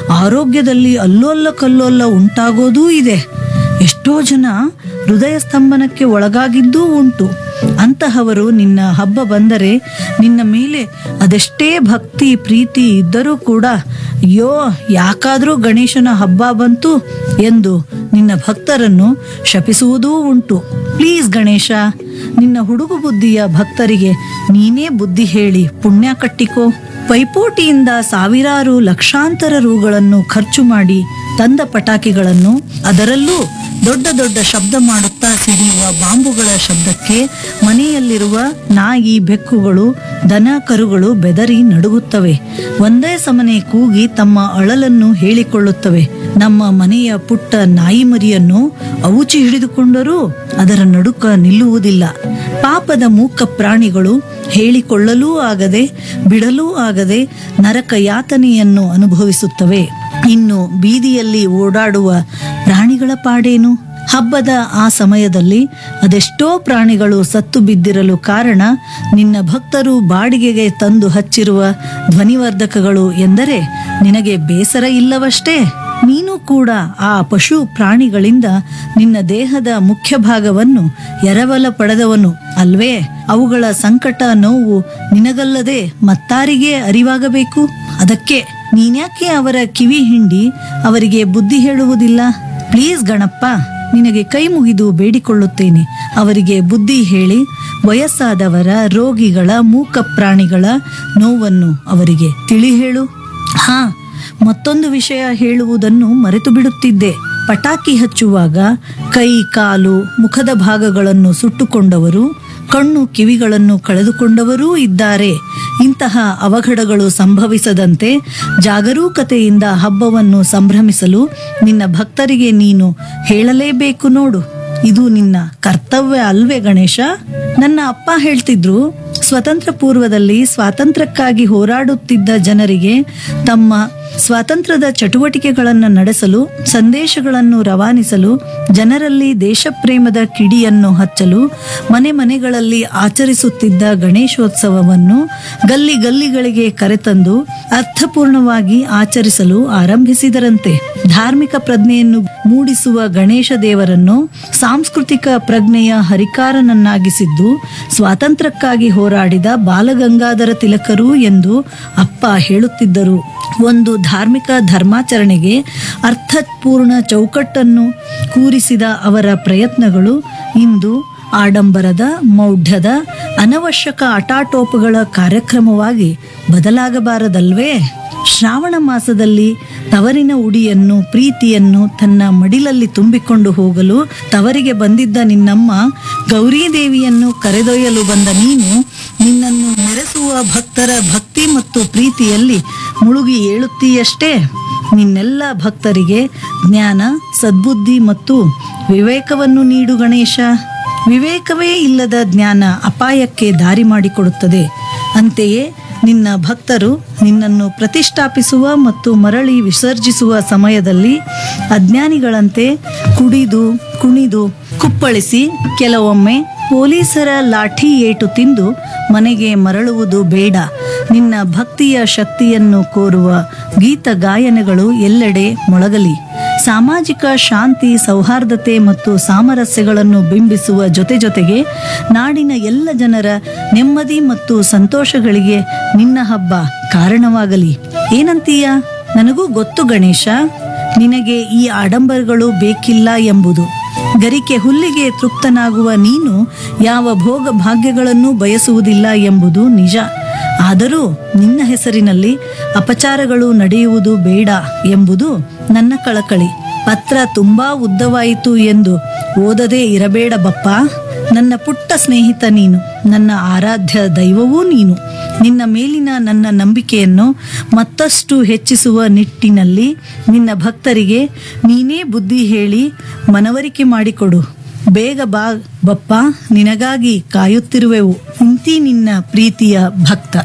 ಆರೋಗ್ಯದಲ್ಲಿ ಅಲ್ಲೋಲ್ಲ ಕಲ್ಲೋಲ್ಲ ಉಂಟಾಗೋದೂ ಇದೆ ಎಷ್ಟೋ ಜನ ಹೃದಯ ಸ್ತಂಭನಕ್ಕೆ ಒಳಗಾಗಿದ್ದೂ ಉಂಟು ಅಂತಹವರು ನಿನ್ನ ಹಬ್ಬ ಬಂದರೆ ನಿನ್ನ ಮೇಲೆ ಅದೆಷ್ಟೇ ಭಕ್ತಿ ಪ್ರೀತಿ ಇದ್ದರೂ ಕೂಡ ಅಯ್ಯೋ ಯಾಕಾದರೂ ಗಣೇಶನ ಹಬ್ಬ ಬಂತು ಎಂದು ನಿನ್ನ ಭಕ್ತರನ್ನು ಶಪಿಸುವುದೂ ಉಂಟು ಪ್ಲೀಸ್ ಗಣೇಶ ನಿನ್ನ ಹುಡುಗು ಬುದ್ಧಿಯ ಭಕ್ತರಿಗೆ ನೀನೇ ಬುದ್ಧಿ ಹೇಳಿ ಪುಣ್ಯ ಕಟ್ಟಿಕೋ ಪೈಪೋಟಿಯಿಂದ ಸಾವಿರಾರು ಲಕ್ಷಾಂತರ ರೂಗಳನ್ನು ಖರ್ಚು ಮಾಡಿ ತಂದ ಪಟಾಕಿಗಳನ್ನು ಅದರಲ್ಲೂ ದೊಡ್ಡ ದೊಡ್ಡ ಶಬ್ದ ಮಾಡುತ್ತಾ ಸಿಡಿಯುವ ಬಾಂಬುಗಳ ಶಬ್ದಕ್ಕೆ ಮನೆಯಲ್ಲಿರುವ ನಾಯಿ ಬೆಕ್ಕುಗಳು ದನ ಕರುಗಳು ಬೆದರಿ ನಡುಗುತ್ತವೆ ಒಂದೇ ಸಮನೆ ಕೂಗಿ ತಮ್ಮ ಅಳಲನ್ನು ಹೇಳಿಕೊಳ್ಳುತ್ತವೆ ನಮ್ಮ ಮನೆಯ ಪುಟ್ಟ ನಾಯಿ ಮರಿಯನ್ನು ಅವುಚಿ ಹಿಡಿದುಕೊಂಡರೂ ಅದರ ನಡುಕ ನಿಲ್ಲುವುದಿಲ್ಲ ಪಾಪದ ಮೂಕ ಪ್ರಾಣಿಗಳು ಹೇಳಿಕೊಳ್ಳಲೂ ಆಗದೆ ಬಿಡಲೂ ಆಗದೆ ನರಕ ಯಾತನೆಯನ್ನು ಅನುಭವಿಸುತ್ತವೆ ಇನ್ನು ಬೀದಿಯಲ್ಲಿ ಓಡಾಡುವ ಪ್ರಾಣಿಗಳ ಪಾಡೇನು ಹಬ್ಬದ ಆ ಸಮಯದಲ್ಲಿ ಅದೆಷ್ಟೋ ಪ್ರಾಣಿಗಳು ಸತ್ತು ಬಿದ್ದಿರಲು ಕಾರಣ ನಿನ್ನ ಭಕ್ತರು ಬಾಡಿಗೆಗೆ ತಂದು ಹಚ್ಚಿರುವ ಧ್ವನಿವರ್ಧಕಗಳು ಎಂದರೆ ನಿನಗೆ ಬೇಸರ ಇಲ್ಲವಷ್ಟೇ ನೀನು ಕೂಡ ಆ ಪಶು ಪ್ರಾಣಿಗಳಿಂದ ನಿನ್ನ ದೇಹದ ಮುಖ್ಯ ಭಾಗವನ್ನು ಎರವಲ ಪಡೆದವನು ಅಲ್ವೇ ಅವುಗಳ ಸಂಕಟ ನೋವು ನಿನಗಲ್ಲದೆ ಮತ್ತಾರಿಗೆ ಅರಿವಾಗಬೇಕು ಅದಕ್ಕೆ ನೀನ್ಯಾಕೆ ಅವರ ಕಿವಿ ಹಿಂಡಿ ಅವರಿಗೆ ಬುದ್ಧಿ ಹೇಳುವುದಿಲ್ಲ ಪ್ಲೀಸ್ ಗಣಪ್ಪ ನಿನಗೆ ಕೈ ಮುಗಿದು ಬೇಡಿಕೊಳ್ಳುತ್ತೇನೆ ಅವರಿಗೆ ಬುದ್ಧಿ ಹೇಳಿ ವಯಸ್ಸಾದವರ ರೋಗಿಗಳ ಮೂಕ ಪ್ರಾಣಿಗಳ ನೋವನ್ನು ಅವರಿಗೆ ತಿಳಿ ಹೇಳು ಹಾ ಮತ್ತೊಂದು ವಿಷಯ ಹೇಳುವುದನ್ನು ಮರೆತು ಬಿಡುತ್ತಿದ್ದೆ ಪಟಾಕಿ ಹಚ್ಚುವಾಗ ಕೈ ಕಾಲು ಮುಖದ ಭಾಗಗಳನ್ನು ಸುಟ್ಟುಕೊಂಡವರು ಕಣ್ಣು ಕಿವಿಗಳನ್ನು ಕಳೆದುಕೊಂಡವರೂ ಇದ್ದಾರೆ ಇಂತಹ ಅವಘಡಗಳು ಸಂಭವಿಸದಂತೆ ಜಾಗರೂಕತೆಯಿಂದ ಹಬ್ಬವನ್ನು ಸಂಭ್ರಮಿಸಲು ನಿನ್ನ ಭಕ್ತರಿಗೆ ನೀನು ಹೇಳಲೇಬೇಕು ನೋಡು ಇದು ನಿನ್ನ ಕರ್ತವ್ಯ ಅಲ್ವೇ ಗಣೇಶ ನನ್ನ ಅಪ್ಪ ಹೇಳ್ತಿದ್ರು ಸ್ವತಂತ್ರ ಪೂರ್ವದಲ್ಲಿ ಸ್ವಾತಂತ್ರ್ಯಕ್ಕಾಗಿ ಹೋರಾಡುತ್ತಿದ್ದ ಜನರಿಗೆ ತಮ್ಮ ಸ್ವಾತಂತ್ರ್ಯದ ಚಟುವಟಿಕೆಗಳನ್ನು ನಡೆಸಲು ಸಂದೇಶಗಳನ್ನು ರವಾನಿಸಲು ಜನರಲ್ಲಿ ದೇಶಪ್ರೇಮದ ಕಿಡಿಯನ್ನು ಹಚ್ಚಲು ಮನೆ ಮನೆಗಳಲ್ಲಿ ಆಚರಿಸುತ್ತಿದ್ದ ಗಣೇಶೋತ್ಸವವನ್ನು ಗಲ್ಲಿ ಗಲ್ಲಿಗಳಿಗೆ ಕರೆತಂದು ಅರ್ಥಪೂರ್ಣವಾಗಿ ಆಚರಿಸಲು ಆರಂಭಿಸಿದರಂತೆ ಧಾರ್ಮಿಕ ಪ್ರಜ್ಞೆಯನ್ನು ಮೂಡಿಸುವ ಗಣೇಶ ದೇವರನ್ನು ಸಾಂಸ್ಕೃತಿಕ ಪ್ರಜ್ಞೆಯ ಹರಿಕಾರನನ್ನಾಗಿಸಿದ್ದು ಸ್ವಾತಂತ್ರ್ಯಕ್ಕಾಗಿ ಹೋರಾಡಿದ ಬಾಲಗಂಗಾಧರ ತಿಲಕರು ಎಂದು ಅಪ್ಪ ಹೇಳುತ್ತಿದ್ದರು ಒಂದು ಧಾರ್ಮಿಕ ಧರ್ಮಾಚರಣೆಗೆ ಅರ್ಥಪೂರ್ಣ ಚೌಕಟ್ಟನ್ನು ಕೂರಿಸಿದ ಅವರ ಪ್ರಯತ್ನಗಳು ಇಂದು ಆಡಂಬರದ ಮೌಢ್ಯದ ಅನವಶ್ಯಕ ಆಟಾಟೋಪಗಳ ಕಾರ್ಯಕ್ರಮವಾಗಿ ಬದಲಾಗಬಾರದಲ್ವೇ ಶ್ರಾವಣ ಮಾಸದಲ್ಲಿ ತವರಿನ ಉಡಿಯನ್ನು ಪ್ರೀತಿಯನ್ನು ತನ್ನ ಮಡಿಲಲ್ಲಿ ತುಂಬಿಕೊಂಡು ಹೋಗಲು ತವರಿಗೆ ಬಂದಿದ್ದ ನಿನ್ನಮ್ಮ ಗೌರೀದೇವಿಯನ್ನು ಕರೆದೊಯ್ಯಲು ಬಂದ ನೀನು ನಿನ್ನನ್ನು ನೆರೆಸುವ ಭಕ್ತರ ಭಕ್ತಿ ಮತ್ತು ಪ್ರೀತಿಯಲ್ಲಿ ಮುಳುಗಿ ಏಳುತ್ತೀಯಷ್ಟೇ ನಿನ್ನೆಲ್ಲ ಭಕ್ತರಿಗೆ ಜ್ಞಾನ ಸದ್ಬುದ್ಧಿ ಮತ್ತು ವಿವೇಕವನ್ನು ನೀಡು ಗಣೇಶ ವಿವೇಕವೇ ಇಲ್ಲದ ಜ್ಞಾನ ಅಪಾಯಕ್ಕೆ ದಾರಿ ಮಾಡಿಕೊಡುತ್ತದೆ ಅಂತೆಯೇ ನಿನ್ನ ಭಕ್ತರು ನಿನ್ನನ್ನು ಪ್ರತಿಷ್ಠಾಪಿಸುವ ಮತ್ತು ಮರಳಿ ವಿಸರ್ಜಿಸುವ ಸಮಯದಲ್ಲಿ ಅಜ್ಞಾನಿಗಳಂತೆ ಕುಡಿದು ಕುಣಿದು ಕುಪ್ಪಳಿಸಿ ಕೆಲವೊಮ್ಮೆ ಪೊಲೀಸರ ಲಾಠಿ ಏಟು ತಿಂದು ಮನೆಗೆ ಮರಳುವುದು ಬೇಡ ನಿನ್ನ ಭಕ್ತಿಯ ಶಕ್ತಿಯನ್ನು ಕೋರುವ ಗೀತ ಗಾಯನಗಳು ಎಲ್ಲೆಡೆ ಮೊಳಗಲಿ ಸಾಮಾಜಿಕ ಶಾಂತಿ ಸೌಹಾರ್ದತೆ ಮತ್ತು ಸಾಮರಸ್ಯಗಳನ್ನು ಬಿಂಬಿಸುವ ಜೊತೆ ಜೊತೆಗೆ ನಾಡಿನ ಎಲ್ಲ ಜನರ ನೆಮ್ಮದಿ ಮತ್ತು ಸಂತೋಷಗಳಿಗೆ ನಿನ್ನ ಹಬ್ಬ ಕಾರಣವಾಗಲಿ ಏನಂತೀಯ ನನಗೂ ಗೊತ್ತು ಗಣೇಶ ನಿನಗೆ ಈ ಆಡಂಬರಗಳು ಬೇಕಿಲ್ಲ ಎಂಬುದು ಗರಿಕೆ ಹುಲ್ಲಿಗೆ ತೃಪ್ತನಾಗುವ ನೀನು ಯಾವ ಭೋಗ ಭಾಗ್ಯಗಳನ್ನು ಬಯಸುವುದಿಲ್ಲ ಎಂಬುದು ನಿಜ ಆದರೂ ನಿನ್ನ ಹೆಸರಿನಲ್ಲಿ ಅಪಚಾರಗಳು ನಡೆಯುವುದು ಬೇಡ ಎಂಬುದು ನನ್ನ ಕಳಕಳಿ ಪತ್ರ ತುಂಬಾ ಉದ್ದವಾಯಿತು ಎಂದು ಓದದೇ ಇರಬೇಡ ಬಪ್ಪ ನನ್ನ ಪುಟ್ಟ ಸ್ನೇಹಿತ ನೀನು ನನ್ನ ಆರಾಧ್ಯ ದೈವವೂ ನೀನು ನಿನ್ನ ಮೇಲಿನ ನನ್ನ ನಂಬಿಕೆಯನ್ನು ಮತ್ತಷ್ಟು ಹೆಚ್ಚಿಸುವ ನಿಟ್ಟಿನಲ್ಲಿ ನಿನ್ನ ಭಕ್ತರಿಗೆ ನೀನೇ ಬುದ್ಧಿ ಹೇಳಿ ಮನವರಿಕೆ ಮಾಡಿಕೊಡು ಬೇಗ ಬಾ ಬಪ್ಪ ನಿನಗಾಗಿ ಕಾಯುತ್ತಿರುವೆವು ಇಂತಿ ನಿನ್ನ ಪ್ರೀತಿಯ ಭಕ್ತ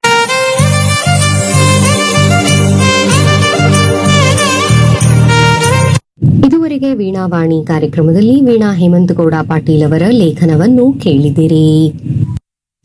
ಇದುವರೆಗೆ ವೀಣಾವಾಣಿ ಕಾರ್ಯಕ್ರಮದಲ್ಲಿ ವೀಣಾ ಹೇಮಂತಗೌಡ ಪಾಟೀಲ್ ಅವರ ಲೇಖನವನ್ನು ಕೇಳಿದಿರಿ